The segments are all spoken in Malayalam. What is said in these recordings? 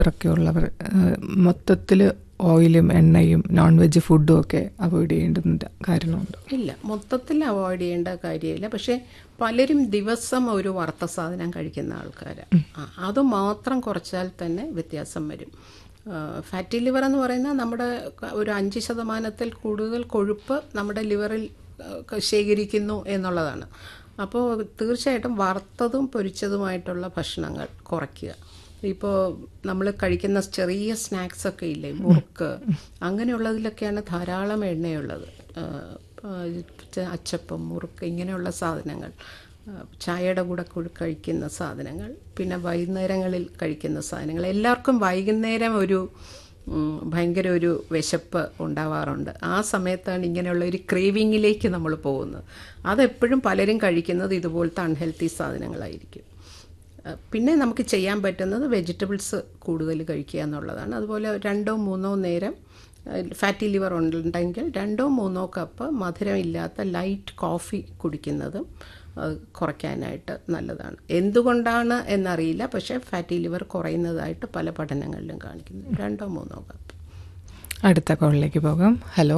ഒക്കെ ഉള്ളവർ മൊത്തത്തിൽ ഓയിലും എണ്ണയും നോൺ വെജ് ഫുഡും ഒക്കെ അവോയ്ഡ് ചെയ്യേണ്ടുന്ന കാരണമുണ്ട് ഇല്ല മൊത്തത്തിൽ അവോയ്ഡ് ചെയ്യേണ്ട കാര്യമില്ല പക്ഷേ പലരും ദിവസം ഒരു വറുത്ത സാധനം കഴിക്കുന്ന ആൾക്കാരാണ് അത് മാത്രം കുറച്ചാൽ തന്നെ വ്യത്യാസം വരും ഫാറ്റി ലിവർ എന്ന് പറയുന്നത് നമ്മുടെ ഒരു അഞ്ച് ശതമാനത്തിൽ കൂടുതൽ കൊഴുപ്പ് നമ്മുടെ ലിവറിൽ ആ, ശേഖരിക്കുന്നു എന്നുള്ളതാണ് അപ്പോൾ തീർച്ചയായിട്ടും വറുത്തതും പൊരിച്ചതുമായിട്ടുള്ള ഭക്ഷണങ്ങൾ കുറയ്ക്കുക ഇപ്പോൾ നമ്മൾ കഴിക്കുന്ന ചെറിയ സ്നാക്സ് ഒക്കെ ഇല്ലേ മുറുക്ക് അങ്ങനെയുള്ളതിലൊക്കെയാണ് ധാരാളം എണ്ണയുള്ളത് ആ, ആ, അച്ചപ്പം മുറുക്ക് ഇങ്ങനെയുള്ള സാധനങ്ങൾ ആ, ചായയുടെ കൂടെ കൂടി കഴിക്കുന്ന സാധനങ്ങൾ പിന്നെ വൈകുന്നേരങ്ങളിൽ കഴിക്കുന്ന സാധനങ്ങൾ എല്ലാവർക്കും വൈകുന്നേരം ഒരു ഉം, ഭയങ്കര ഒരു വിശപ്പ് ഉണ്ടാവാറുണ്ട് ആ സമയത്താണ് ഇങ്ങനെയുള്ള ഒരു ക്രേവിങ്ങിലേക്ക് നമ്മൾ പോകുന്നത് അതെപ്പോഴും പലരും കഴിക്കുന്നത് ഇതുപോലത്തെ അൺഹെൽത്തി സാധനങ്ങളായിരിക്കും അഹ് പിന്നെ നമുക്ക് ചെയ്യാൻ പറ്റുന്നത് വെജിറ്റബിൾസ് കൂടുതൽ കഴിക്കുക എന്നുള്ളതാണ് അതുപോലെ രണ്ടോ മൂന്നോ നേരം ഫാറ്റി ലിവർ ഉണ്ടെങ്കിൽ രണ്ടോ മൂന്നോ കപ്പ് മധുരമില്ലാത്ത ലൈറ്റ് കോഫി കുടിക്കുന്നതും അഹ് കുറയ്ക്കാനായിട്ട് നല്ലതാണ് എന്തുകൊണ്ടാണ് എന്നറിയില്ല പക്ഷേ ഫാറ്റി ലിവർ കുറയുന്നതായിട്ട് പല പഠനങ്ങളിലും കാണിക്കുന്നു രണ്ടോ മൂന്നോ കപ്പ് അടുത്ത കോളിലേക്ക് പോകാം ഹലോ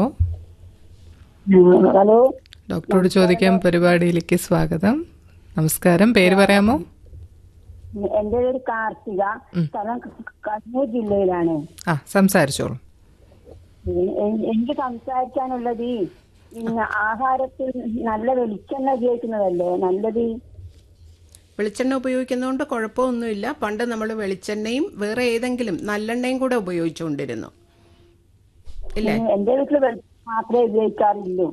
ഹലോ ഡോക്ടറോട് ചോദിക്കാൻ പരിപാടിയിലേക്ക് സ്വാഗതം നമസ്കാരം പേര് പറയാമോ എന്റെ പേര് കാർത്തിക സ്ഥലം കണ്ണൂർ ജില്ലയിലാണ് ആ സംസാരിച്ചോളൂ എ- എനിക്ക് സംസാരിക്കാനുള്ളത് ഇന്ന് ആഹാരത്തിൽ നല്ല വെളിച്ചെണ്ണ ഉപയോഗിക്കുന്നതല്ലേ നല്ലത് വെളിച്ചെണ്ണ ഉപയോഗിക്കുന്നതുകൊണ്ട് കുഴപ്പമൊന്നുമില്ല പണ്ട് നമ്മൾ വെളിച്ചെണ്ണയും വേറെ ഏതെങ്കിലും നല്ലെണ്ണയും കൂടെ ഉപയോഗിച്ചുകൊണ്ടിരുന്നു ഇല്ലേ എന്റെ വീട്ടിൽ വെളിച്ചെണ്ണ മാത്രമേ ഉപയോഗിക്കാറുള്ളൂ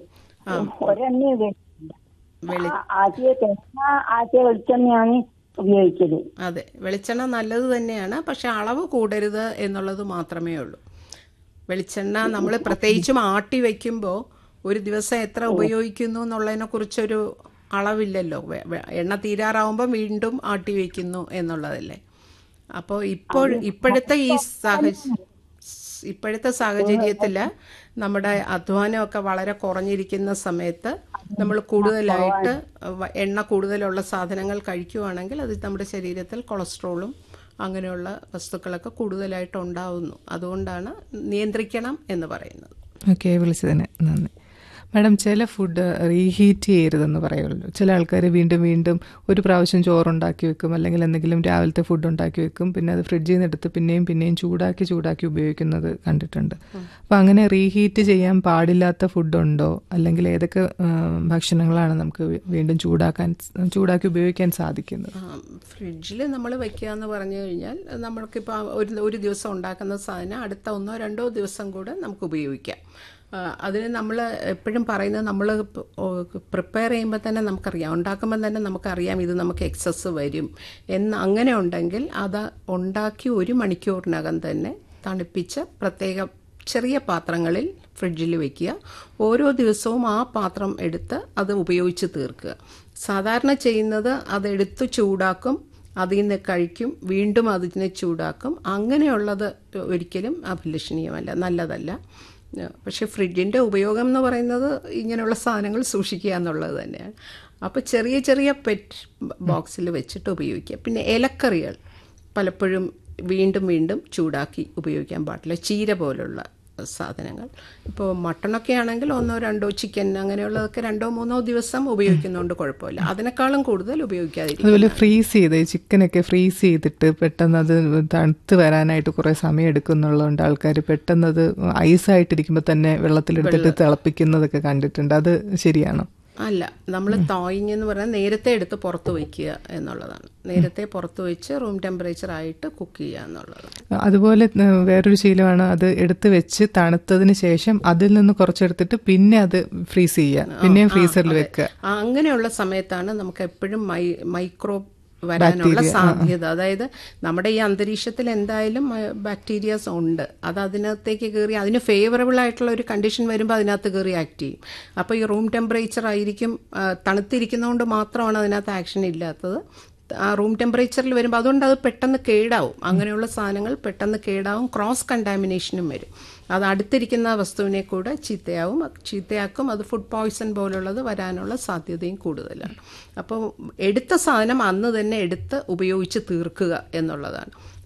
ഒരെണ്ണ ഉപയോഗിക്കില്ല ആ- ആദ്യ തേങ്ങ ആദ്യ വെളിച്ചെണ്ണയാണ് ഉപയോഗിക്കല് അതെ വെളിച്ചെണ്ണ നല്ലത് തന്നെയാണ് പക്ഷെ അളവ് കൂടരുത് എന്നുള്ളത് മാത്രമേ ഉള്ളൂ വെളിച്ചെണ്ണ നമ്മൾ പ്രത്യേകിച്ചും ആട്ടി വയ്ക്കുമ്പോൾ ഒരു ദിവസം എത്ര ഉപയോഗിക്കുന്നു എന്നുള്ളതിനെ കുറിച്ചൊരു അളവില്ലല്ലോ വെ- വെ- എണ്ണ തീരാറാവുമ്പോൾ വീണ്ടും ആട്ടി വയ്ക്കുന്നു എന്നുള്ളതല്ലേ അപ്പോൾ ഇപ്പോൾ ഇപ്പോഴത്തെ ഈ സാഹചര്യം ഇപ്പോഴത്തെ സാഹചര്യത്തിൽ നമ്മുടെ അധ്വാനമൊക്കെ വളരെ കുറഞ്ഞിരിക്കുന്ന സമയത്ത് നമ്മൾ കൂടുതലായിട്ട് വ- എണ്ണ കൂടുതലുള്ള സാധനങ്ങൾ കഴിക്കുവാണെങ്കിൽ അത് നമ്മുടെ ശരീരത്തിൽ കൊളസ്ട്രോളും അങ്ങനെയുള്ള വസ്തുക്കളൊക്കെ കൂടുതലായിട്ട് ഉണ്ടാവുന്നു അതുകൊണ്ടാണ് നിയന്ത്രിക്കണം എന്ന് പറയുന്നത് ഓക്കെ വിളിച്ചതിന് നന്ദി മാഡം ചില ഫുഡ് റീഹീറ്റ് ചെയ്യരുതെന്ന് പറയുമല്ലോ ചില ആൾക്കാർ വീണ്ടും വീണ്ടും ഒരു പ്രാവശ്യം ചോറുണ്ടാക്കി വെക്കും അല്ലെങ്കിൽ എന്തെങ്കിലും രാവിലത്തെ ഫുഡ് ഉണ്ടാക്കി വെക്കും പിന്നെ അത് ഫ്രിഡ്ജിൽ നിന്ന് എടുത്ത് പിന്നെയും പിന്നെയും ചൂടാക്കി ചൂടാക്കി ഉപയോഗിക്കുന്നത് കണ്ടിട്ടുണ്ട് അപ്പം അങ്ങനെ റീഹീറ്റ് ചെയ്യാൻ പാടില്ലാത്ത ഫുഡുണ്ടോ അല്ലെങ്കിൽ ഏതൊക്കെ ആ, ഭക്ഷണങ്ങളാണ് നമുക്ക് വീ- വീണ്ടും ചൂടാക്കാൻ ചൂടാക്കി ഉപയോഗിക്കാൻ സാധിക്കുന്നത് ഫ്രിഡ്ജിൽ നമ്മൾ വെക്കുക എന്ന് പറഞ്ഞു കഴിഞ്ഞാൽ നമ്മൾക്കിപ്പോൾ ഒരു ഒരു ദിവസം ഉണ്ടാക്കുന്ന സാധനം അടുത്ത ഒന്നോ രണ്ടോ ദിവസം കൂടെ നമുക്ക് ഉപയോഗിക്കാം ആ, അതിന് നമ്മൾ എപ്പോഴും പറയുന്നത് നമ്മൾ പ്രിപ്പയർ ചെയ്യുമ്പോൾ തന്നെ നമുക്കറിയാം ഉണ്ടാക്കുമ്പോൾ തന്നെ നമുക്കറിയാം ഇത് നമുക്ക് എക്സസ് വരും എന്ന് അങ്ങനെ ഉണ്ടെങ്കിൽ അത് ഉണ്ടാക്കി ഒരു മണിക്കൂറിനകം തന്നെ തണുപ്പിച്ച് പ്രത്യേക ചെറിയ പാത്രങ്ങളിൽ ഫ്രിഡ്ജിൽ വെക്കുക ഓരോ ദിവസവും ആ പാത്രം എടുത്ത് അത് ഉപയോഗിച്ച് തീർക്കുക സാധാരണ ചെയ്യുന്നത് അതെടുത്ത് ചൂടാക്കും അതിൽ നിന്ന് കഴിക്കും വീണ്ടും അതിനെ ചൂടാക്കും അങ്ങനെയുള്ളത് ഒരിക്കലും അഭിലഷണീയമല്ല നല്ലതല്ല പക്ഷെ ഫ്രിഡ്ജിൻ്റെ ഉപയോഗം എന്ന് പറയുന്നത് ഇങ്ങനെയുള്ള സാധനങ്ങൾ സൂക്ഷിക്കുക എന്നുള്ളത് തന്നെയാണ് അപ്പോൾ ചെറിയ ചെറിയ പെറ്റ് ബോക്സിൽ വെച്ചിട്ട് ഉപയോഗിക്കുക പിന്നെ ഇലക്കറികൾ പലപ്പോഴും വീണ്ടും വീണ്ടും ചൂടാക്കി ഉപയോഗിക്കാൻ പാടില്ല ചീര പോലുള്ള സാധനങ്ങൾ ഇപ്പോൾ മട്ടണൊക്കെ ആണെങ്കിൽ ഒന്നോ രണ്ടോ ചിക്കൻ അങ്ങനെയുള്ളതൊക്കെ രണ്ടോ മൂന്നോ ദിവസം ഉപയോഗിക്കുന്നതുകൊണ്ട് കുഴപ്പമില്ല അതിനേക്കാളും കൂടുതൽ ഉപയോഗിക്കാതിരിക്കും അതുപോലെ ഫ്രീസ് ചെയ്ത് ചിക്കനൊക്കെ ഫ്രീസ് ചെയ്തിട്ട് പെട്ടെന്ന് അത് തണുത്ത് വരാനായിട്ട് കുറേ സമയം എടുക്കുന്നുള്ളതുകൊണ്ട് ആൾക്കാർ പെട്ടെന്ന് അത് ഐസായിട്ടിരിക്കുമ്പോൾ തന്നെ വെള്ളത്തിലെടുത്തിട്ട് തിളപ്പിക്കുന്നതൊക്കെ കണ്ടിട്ടുണ്ട് അത് ശരിയാണോ അല്ല നമ്മൾ തോയിങ് എന്ന് പറഞ്ഞാൽ നേരത്തെ എടുത്ത് പുറത്ത് വയ്ക്കുക എന്നുള്ളതാണ് നേരത്തെ പുറത്ത് വെച്ച് റൂം ടെമ്പറേച്ചർ ആയിട്ട് കുക്ക് ചെയ്യുക എന്നുള്ളതാണ് അതുപോലെ ഏഹ്, വേറൊരു ശീലമാണ് അത് എടുത്ത് വെച്ച് തണുത്തതിന് ശേഷം അതിൽ നിന്ന് കുറച്ചെടുത്തിട്ട് പിന്നെ അത് ഫ്രീസ് ചെയ്യുക പിന്നെയും ഫ്രീസറിൽ വെക്കുക ആ, അങ്ങനെയുള്ള സമയത്താണ് നമുക്ക് എപ്പോഴും മൈ മൈക്രോ വരാനുള്ള സാധ്യത അതായത് നമ്മുടെ ഈ അന്തരീക്ഷത്തിൽ എന്തായാലും ബാക്ടീരിയാസ് ഉണ്ട് അത് അതിനകത്തേക്ക് കയറി അതിന് ഫേവറബിൾ ആയിട്ടുള്ള ഒരു കണ്ടീഷൻ വരുമ്പോൾ അതിനകത്ത് കയറി ആക്ട് ചെയ്യും അപ്പോൾ ഈ റൂം ടെമ്പറേച്ചർ ആയിരിക്കും ആ, തണുത്തിരിക്കുന്നതുകൊണ്ട് മാത്രമാണ് അതിനകത്ത് ആക്ഷൻ ഇല്ലാത്തത് ആ റൂം ടെമ്പറേച്ചറിൽ വരുമ്പോൾ അതുകൊണ്ട് അത് പെട്ടെന്ന് കേടാവും അങ്ങനെയുള്ള സാധനങ്ങൾ പെട്ടെന്ന് കേടാവും ക്രോസ് കണ്ടാമിനേഷനും വരും അത് അടുത്തിരിക്കുന്ന വസ്തുവിനെ കൂടെ ചീത്തയാവും ചീത്തയാക്കും അത് ഫുഡ് പോയ്സൺ പോലുള്ളത് വരാനുള്ള സാധ്യതയും കൂടുതലാണ് അപ്പോൾ എടുത്ത സാധനം അന്ന് തന്നെ എടുത്ത് ഉപയോഗിച്ച് തീർക്കുക എന്നുള്ളതാണ്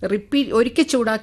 റിപ്പീറ്റ് ഒരിക്കൽ ചൂടാക്കി